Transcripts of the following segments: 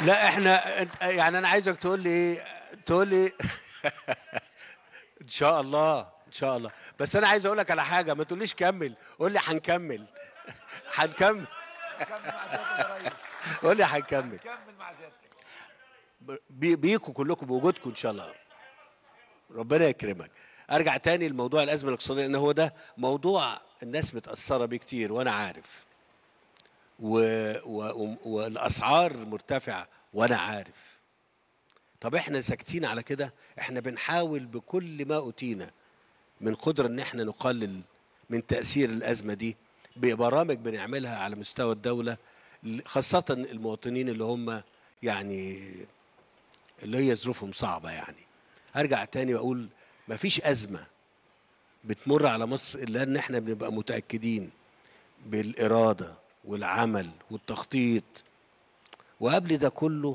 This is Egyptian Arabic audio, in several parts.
لا احنا أنت- يعني انا عايزك تقول لي ايه تقول لي ان شاء الله ان شاء الله بس انا عايز اقول لك على حاجه ما تقوليش كمل قول لي هنكمل هنكمل كمل مع سيادتك يا ريس قول لي هنكمل كمل مع سيادتك بي- بيكوا كلكم بوجودكم ان شاء الله ربنا يكرمك ارجع تاني لموضوع الازمه الاقتصاديه لان هو ده موضوع الناس متاثره بيه كتير وانا عارف و... و... والاسعار مرتفعه وانا عارف طب احنا ساكتين على كده احنا بنحاول بكل ما اوتينا من قدره ان احنا نقلل من تاثير الازمه دي ببرامج بنعملها على مستوى الدوله خاصه المواطنين اللي هم يعني اللي هي ظروفهم صعبه يعني هرجع تاني واقول مفيش ازمه بتمر على مصر الا ان احنا بنبقى متاكدين بالاراده والعمل والتخطيط وقبل ده كله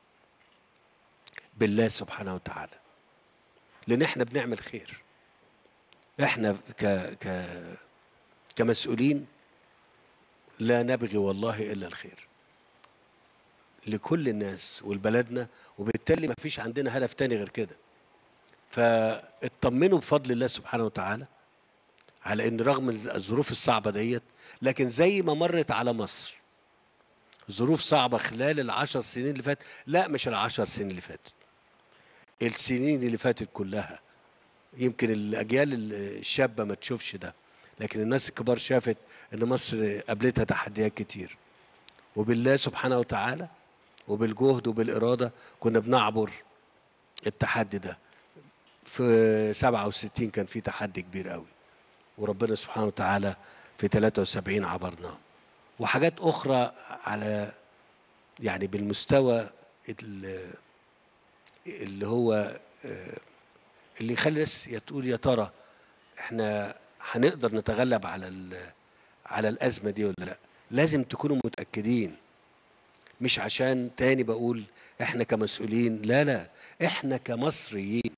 بالله سبحانه وتعالى لان احنا بنعمل خير احنا ك ك كمسؤولين لا نبغي والله الا الخير لكل الناس ولبلدنا وبالتالي ما فيش عندنا هدف تاني غير كده فاطمنوا بفضل الله سبحانه وتعالى على ان رغم الظروف الصعبه ديت لكن زي ما مرت على مصر ظروف صعبه خلال العشر سنين اللي فاتت لا مش العشر سنين اللي فاتت السنين اللي فاتت كلها يمكن الاجيال الشابه ما تشوفش ده لكن الناس الكبار شافت ان مصر قابلتها تحديات كتير وبالله سبحانه وتعالى وبالجهد وبالاراده كنا بنعبر التحدي ده في 67 كان في تحدي كبير قوي وربنا سبحانه وتعالى في 73 عبرناه وحاجات اخرى على يعني بالمستوى ال- اللي هو آه، اللي يخلي الناس يا تقول يا ترى احنا هنقدر نتغلب على ال- على الازمه دي ولا لا لازم تكونوا متاكدين مش عشان تاني بقول احنا كمسؤولين لا لا احنا كمصريين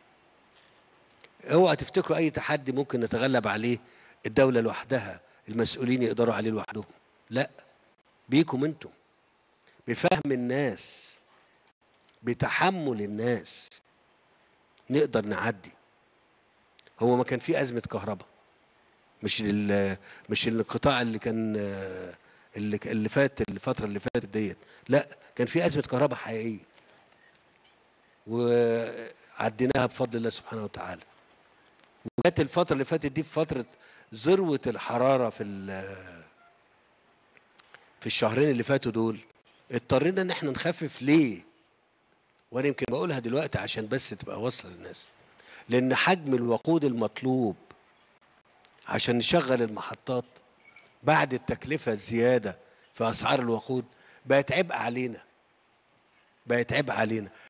اوعى تفتكروا اي تحدي ممكن نتغلب عليه الدوله لوحدها المسؤولين يقدروا عليه لوحدهم لا بيكم انتم بفهم الناس بتحمل الناس نقدر نعدي هو ما كان في ازمه كهرباء مش ال- مش القطاع اللي كان آه، اللي اللي فات الفتره اللي فاتت ديت لا كان في ازمه كهرباء حقيقيه وعديناها بفضل الله سبحانه وتعالى وجت الفتره اللي فاتت دي في فتره ذروه الحراره في ال- في الشهرين اللي فاتوا دول اضطرينا ان احنا نخفف ليه وانا يمكن بقولها دلوقتي عشان بس تبقى واصله للناس لان حجم الوقود المطلوب عشان نشغل المحطات بعد التكلفه الزياده في اسعار الوقود بقت عبء علينا بقت عبء علينا